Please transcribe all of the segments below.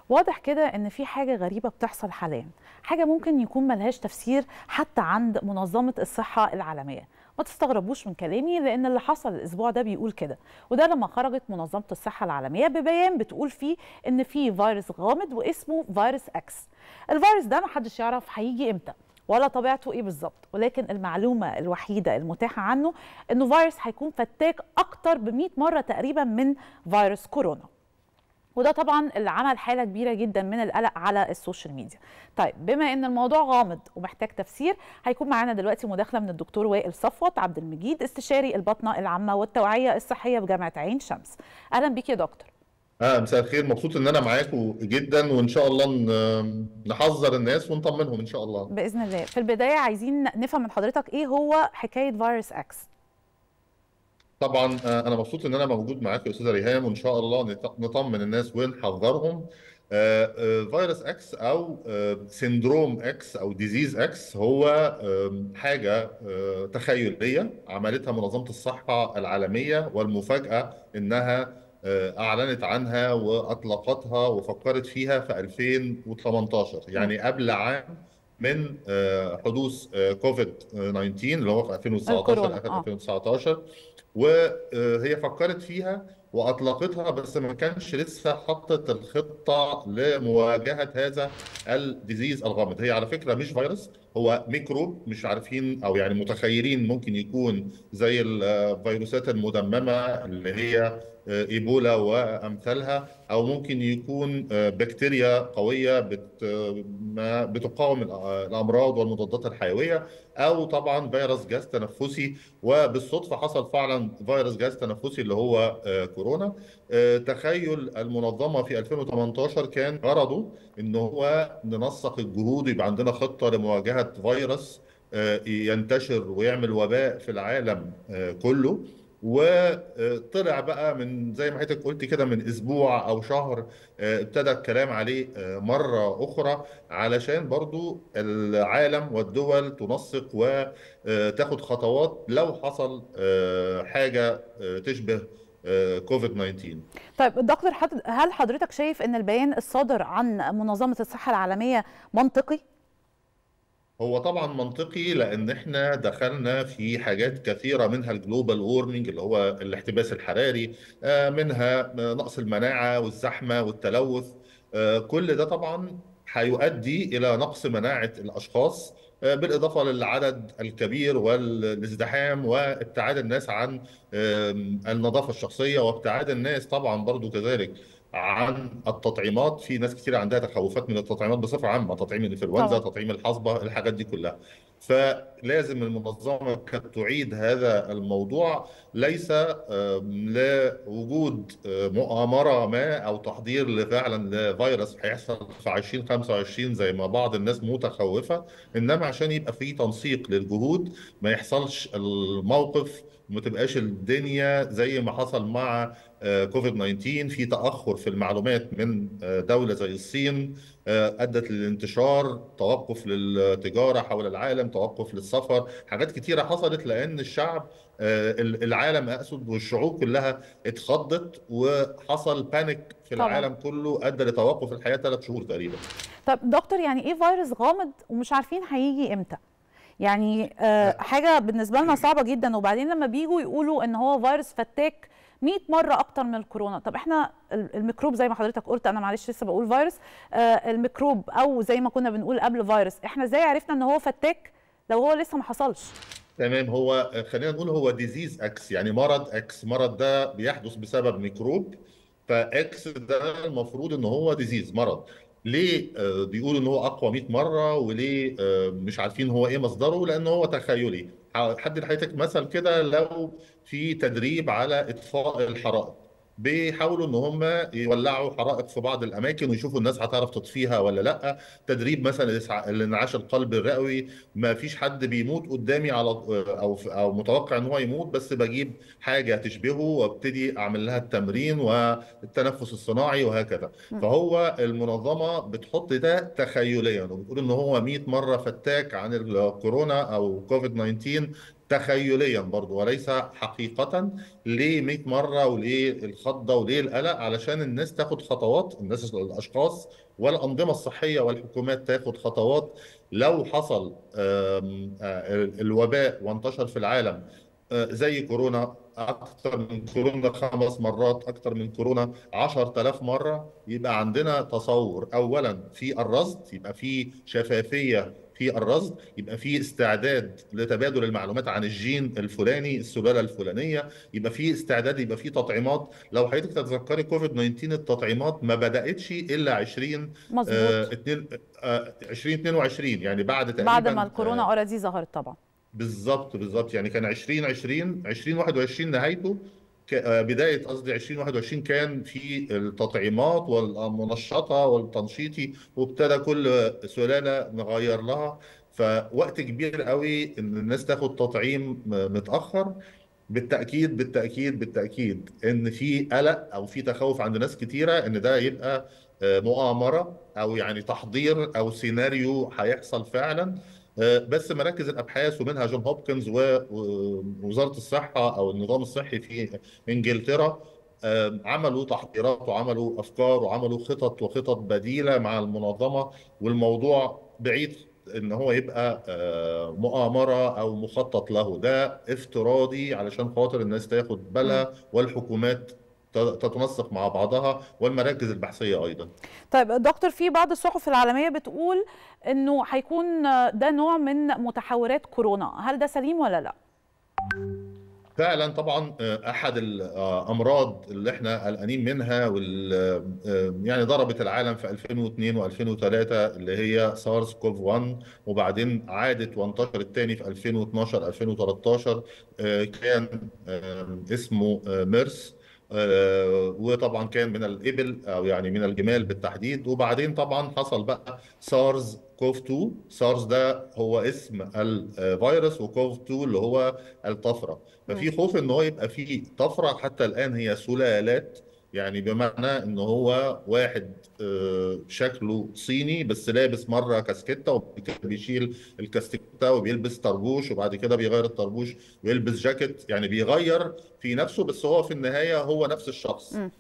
واضح كده ان في حاجه غريبه بتحصل حاليا حاجه ممكن يكون ملهاش تفسير حتى عند منظمه الصحه العالميه ما تستغربوش من كلامي لان اللي حصل الاسبوع ده بيقول كده وده لما خرجت منظمه الصحه العالميه ببيان بتقول فيه ان في فيروس غامض واسمه فيروس اكس الفيروس ده ما حدش يعرف هيجي امتى ولا طبيعته ايه بالظبط ولكن المعلومه الوحيده المتاحه عنه انه فيروس هيكون فتاك اكتر ب 100 مره تقريبا من فيروس كورونا وده طبعا اللي عمل حاله كبيره جدا من القلق على السوشيال ميديا طيب بما ان الموضوع غامض ومحتاج تفسير هيكون معانا دلوقتي مداخله من الدكتور وائل صفوت عبد المجيد استشاري البطنه العامه والتوعيه الصحيه بجامعه عين شمس اهلا بيك يا دكتور اه مساء الخير مبسوط ان انا معاكم جدا وان شاء الله ن- نحذر الناس ونطمنهم ان شاء الله باذن الله في البدايه عايزين نفهم من حضرتك ايه هو حكايه فيروس اكس طبعا آه، انا مبسوط ان انا موجود معاك يا استاذه ريهام وان شاء الله نط- نطمن الناس ونحذرهم آه، آه، فيروس اكس او آه، سندروم اكس او ديزيز اكس هو آم، حاجه آه، تخيليه عملتها منظمه الصحه العالميه والمفاجاه انها آه، اعلنت عنها واطلقتها وفكرت فيها في 2018 يعني قبل عام من آه، حدوث آه، كوفيد 19 اللي هو في 2019 الكورونا اخر اه 2019 وهي فكرت فيها واطلقتها بس ما كانش لسه حطت الخطه لمواجهه هذا الديزيز الغامض هي على فكره مش فيروس هو ميكروب مش عارفين او يعني متخيلين ممكن يكون زي الفيروسات المدممه اللي هي ايبولا وامثالها او ممكن يكون بكتيريا قويه بت ما بتقاوم الامراض والمضادات الحيويه او طبعا فيروس جهاز تنفسي وبالصدفه حصل فعلا فيروس جهاز تنفسي اللي هو آه، كورونا آه، تخيل المنظمه في 2018 كان غرضه ان هو ننسق الجهود يبقى عندنا خطه لمواجهه فيروس آه، ينتشر ويعمل وباء في العالم آه، كله وطلع بقى من زي ما حضرتك قلت كده من اسبوع او شهر آه، ابتدى الكلام عليه آه، مره اخرى علشان برضو العالم والدول تنسق وتاخد خطوات لو حصل آه، حاجه آه، تشبه آه، كوفيد 19 طيب دكتور حض- هل حضرتك شايف ان البيان الصادر عن منظمه الصحه العالميه منطقي هو طبعا منطقي لان احنا دخلنا في حاجات كثيره منها الجلوبال وورمنج اللي هو الاحتباس الحراري آه، منها نقص المناعه والزحمه والتلوث آه، كل ده طبعا هيؤدي الى نقص مناعه الاشخاص آه، بالاضافه للعدد الكبير والازدحام وابتعاد الناس عن آم، النظافه الشخصيه وابتعاد الناس طبعا برضو كذلك عن التطعيمات في ناس كتير عندها تخوفات من التطعيمات بصفة عامة تطعيم الانفلونزا طبعا تطعيم الحصبة الحاجات دي كلها فلازم المنظمة كانت تعيد هذا الموضوع ليس آم، لوجود آه، مؤامرة ما أو تحضير فعلا لفيروس هيحصل في 2025 زي ما بعض الناس متخوفة إنما عشان يبقى في تنسيق للجهود ما يحصلش الموقف وما تبقاش الدنيا زي ما حصل مع آه، كوفيد 19 في تأخر في المعلومات من آه، دولة زي الصين آه، أدت للانتشار توقف للتجارة حول العالم توقف للسفر حاجات كتيرة حصلت لأن الشعب آه، العالم أقصد والشعوب كلها اتخضت وحصل بانيك في طبعا العالم كله أدى لتوقف الحياة ثلاث شهور تقريبا طب دكتور يعني ايه فيروس غامض ومش عارفين هيجي امتى يعني آه حاجه بالنسبه لنا صعبه جدا وبعدين لما بيجوا يقولوا ان هو فيروس فتاك 100 مره اكتر من الكورونا طب احنا ال- الميكروب زي ما حضرتك قلت انا معلش لسه بقول فيروس آه الميكروب او زي ما كنا بنقول قبل فيروس احنا ازاي عرفنا ان هو فتاك لو هو لسه ما حصلش تمام هو خلينا نقول هو ديزيز اكس يعني مرض اكس مرض ده بيحدث بسبب ميكروب فاكس ده المفروض ان هو ديزيز مرض ليه آه، بيقولوا ان هو اقوى 100 مره وليه آه، مش عارفين هو ايه مصدره لان هو تخيلي حد لحياتك مثل كده لو في تدريب على اطفاء الحرائق بيحاولوا ان هم يولعوا حرائق في بعض الاماكن ويشوفوا الناس هتعرف تطفيها ولا لا تدريب مثلا الإسع- الانعاش القلبي الرئوي ما فيش حد بيموت قدامي على او او متوقع ان هو يموت بس بجيب حاجه تشبهه وابتدي اعمل لها التمرين والتنفس الصناعي وهكذا م. فهو المنظمه بتحط ده تخيليا وبتقول ان هو 100 مره فتاك عن الكورونا او كوفيد 19 تخيليا برضو وليس حقيقة ليه 100 مرة وليه الخضة وليه القلق علشان الناس تاخد خطوات الناس الأشخاص والأنظمة الصحية والحكومات تاخد خطوات لو حصل آم، آه، الوباء وانتشر في العالم آه، زي كورونا أكثر من كورونا خمس مرات أكثر من كورونا عشر آلاف مرة يبقى عندنا تصور أولا في الرصد يبقى في شفافية في الرصد يبقى في استعداد لتبادل المعلومات عن الجين الفلاني السلالة الفلانية يبقى في استعداد يبقى في تطعيمات لو حضرتك تتذكري كوفيد 19 التطعيمات ما بدأتش إلا 20 آه، مظبوط اتنين- آه، 2022 يعني بعد بعد تقريبا ما الكورونا آه، اوريدي ظهرت طبعا بالظبط بالظبط يعني كان 2020 2021 نهايته ك- آه، بداية قصدي 2021 كان في التطعيمات والمنشطة والتنشيطي وابتدى كل سلالة نغير لها فوقت كبير قوي ان الناس تاخد تطعيم م- متأخر بالتأكيد بالتأكيد بالتأكيد ان في قلق او في تخوف عند ناس كتيرة ان ده يبقى آه، مؤامرة او يعني تحضير او سيناريو هيحصل فعلا آه، بس مراكز الابحاث ومنها جون هوبكنز ووزاره الصحه او النظام الصحي في انجلترا آه، عملوا تحضيرات وعملوا افكار وعملوا خطط وخطط بديله مع المنظمه والموضوع بعيد ان هو يبقى آه، مؤامره او مخطط له ده افتراضي علشان خاطر الناس تاخد مم. بالها والحكومات ت- تتنسق مع بعضها والمراكز البحثيه ايضا طيب دكتور في بعض الصحف العالميه بتقول انه هيكون ده نوع من متحورات كورونا هل ده سليم ولا لا فعلا طبعا آه، احد الامراض اللي احنا قلقانين منها وال آه، يعني ضربت العالم في 2002 و2003 اللي هي سارس كوف 1 وبعدين عادت وانتشرت تاني في 2012 2013 آه، كان آه، اسمه آه، ميرس آه، وطبعا كان من الابل او يعني من الجمال بالتحديد وبعدين طبعا حصل بقى سارز كوف 2 سارز ده هو اسم الفيروس وكوف 2 اللي هو الطفره مم. ففي خوف ان هو يبقى في طفره حتى الان هي سلالات يعني بمعنى ان هو واحد آه، شكله صيني بس لابس مره كاسكته وبعد كده بيشيل الكاسكته وبيلبس طربوش وبعد كده بيغير الطربوش ويلبس جاكيت يعني بيغير في نفسه بس هو في النهايه هو نفس الشخص مم.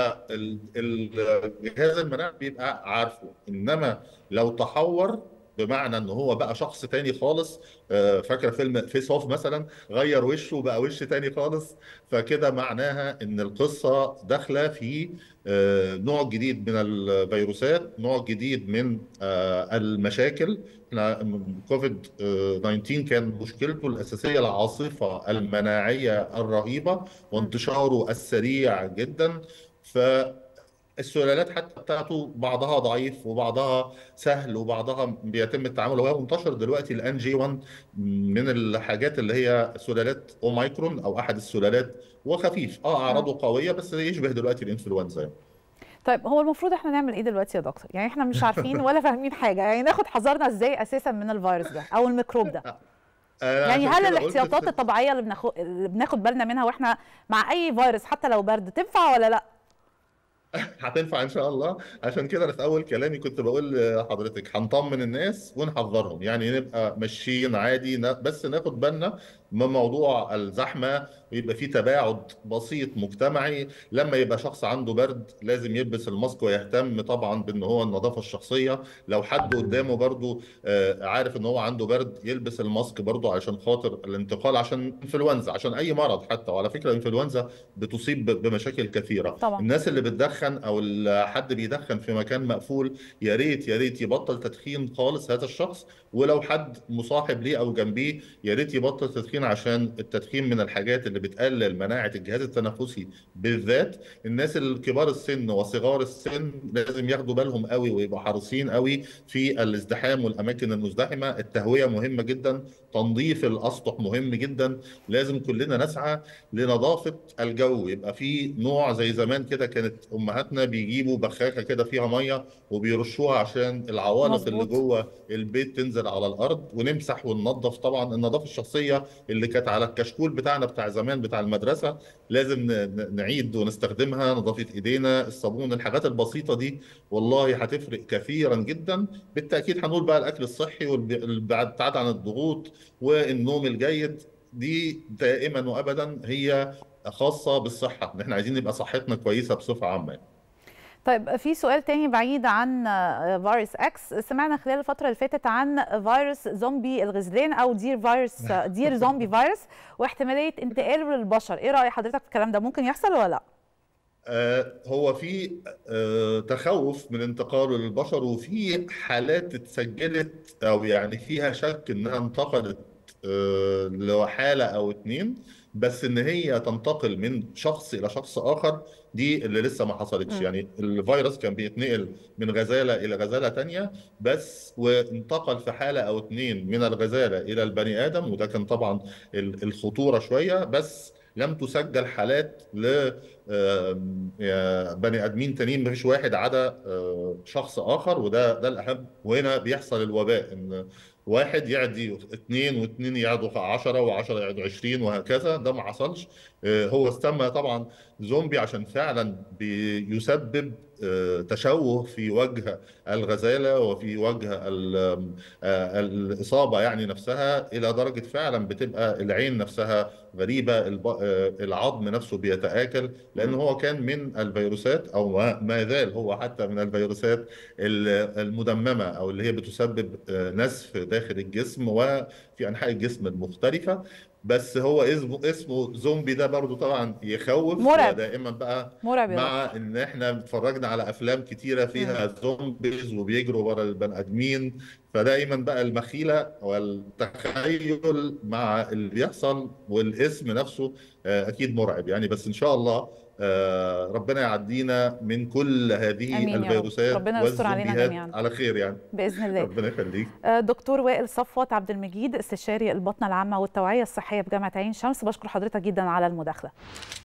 فالجهاز المناعي بيبقى عارفه انما لو تحور بمعنى ان هو بقى شخص تاني خالص آه، فاكره فيلم فيس اوف مثلا غير وشه وبقى وش تاني خالص فكده معناها ان القصه داخله في آه، نوع جديد من الفيروسات نوع جديد من آه، المشاكل احنا كوفيد آه، 19 كان مشكلته الاساسيه العاصفه المناعيه الرهيبه مم. وانتشاره السريع جدا ف السلالات حتى بتاعته بعضها ضعيف وبعضها سهل وبعضها بيتم التعامل وهو منتشر دلوقتي الان جي 1 من الحاجات اللي هي سلالات اوميكرون او احد السلالات وخفيف اه مم. اعراضه قويه بس يشبه دلوقتي الانفلونزا يعني. طيب هو المفروض احنا نعمل ايه دلوقتي يا دكتور يعني احنا مش عارفين ولا فاهمين حاجه يعني ناخد حذرنا ازاي اساسا من الفيروس ده او الميكروب ده انا يعني عشان هل كده قلت الاحتياطات في الطبيعيه اللي بناخد اللي بناخد بالنا منها واحنا مع اي فيروس حتى لو برد تنفع ولا لا هتنفع ان شاء الله عشان كده انا في اول كلامي كنت بقول لحضرتك هنطمن الناس ونحذرهم يعني نبقى ماشيين عادي ن- بس ناخد بالنا من موضوع الزحمه ويبقى في تباعد بسيط مجتمعي لما يبقى شخص عنده برد لازم يلبس الماسك ويهتم طبعا بان هو النظافه الشخصيه لو حد قدامه برضو آه، عارف ان هو عنده برد يلبس الماسك برضو عشان خاطر الانتقال عشان انفلونزا عشان اي مرض حتى وعلى فكره الانفلونزا بتصيب ب- بمشاكل كثيره طبعا الناس اللي بتدخن او ال- حد بيدخن في مكان مقفول يا ريت يا ريت يبطل تدخين خالص هذا الشخص ولو حد مصاحب ليه او جنبيه يا ريت يبطل تدخين عشان التدخين من الحاجات اللي بتقلل مناعة الجهاز التنفسي بالذات الناس الكبار السن وصغار السن لازم ياخدوا بالهم قوي ويبقوا حريصين قوي في الازدحام والاماكن المزدحمة التهوية مهمة جدا تنظيف الاسطح مهم جدا لازم كلنا نسعى لنظافة الجو يبقى في نوع زي زمان كده كانت امهاتنا بيجيبوا بخاخة كده فيها مية وبيرشوها عشان العوالق اللي مظبوط جوه البيت تنزل على الارض ونمسح وننظف طبعا النظافه الشخصيه اللي كانت على الكشكول بتاعنا بتاع زمان بتاع المدرسه لازم ن- ن- نعيد ونستخدمها نظافه ايدينا الصابون الحاجات البسيطه دي والله هتفرق كثيرا جدا بالتاكيد هنقول بقى الاكل الصحي والابتعاد عن الضغوط والنوم الجيد دي دائما وابدا هي خاصه بالصحه ان احنا عايزين نبقى صحتنا كويسه بصفه عامه طيب في سؤال تاني بعيد عن فيروس اكس سمعنا خلال الفتره اللي فاتت عن فيروس زومبي الغزلان او دير فيروس دير زومبي فيروس واحتماليه انتقاله للبشر ايه راي حضرتك في الكلام ده ممكن يحصل ولا لا آه هو في آه تخوف من انتقاله للبشر وفي حالات اتسجلت او يعني فيها شك انها انتقلت آه لحاله او اتنين بس ان هي تنتقل من شخص الى شخص اخر دي اللي لسه ما حصلتش م. يعني الفيروس كان بيتنقل من غزاله الى غزاله تانية بس وانتقل في حاله او اتنين من الغزاله الى البني ادم وده كان طبعا الخطوره شويه بس لم تسجل حالات ل بني ادمين تانيين مفيش واحد عدا شخص اخر وده ده الاهم وهنا بيحصل الوباء ان واحد يعدي اثنين واثنين يعدوا 10 و10 يعدوا 20 وهكذا ده ما حصلش هو استمى طبعا زومبي عشان فعلا بيسبب تشوه في وجه الغزاله وفي وجه الاصابه يعني نفسها الى درجه فعلا بتبقى العين نفسها غريبه العظم نفسه بيتاكل لان هو كان من الفيروسات او ما زال هو حتى من الفيروسات المدممه او اللي هي بتسبب نسف داخل الجسم وفي انحاء الجسم المختلفه بس هو اسمه اسمه زومبي ده برضو طبعا يخوف مرعب دائما بقى مرعب مع ان احنا اتفرجنا على افلام كتيره فيها زومبيز وبيجروا ورا البني ادمين فدايما بقى المخيله والتخيل مع اللي بيحصل والاسم نفسه اكيد مرعب يعني بس ان شاء الله ربنا يعدينا من كل هذه أمين الفيروسات ربنا يستر علينا جميعا على خير يعني باذن الله ربنا يخليك دكتور وائل صفوت عبد المجيد استشاري البطنه العامه والتوعيه الصحيه بجامعه عين شمس بشكر حضرتك جدا على المداخله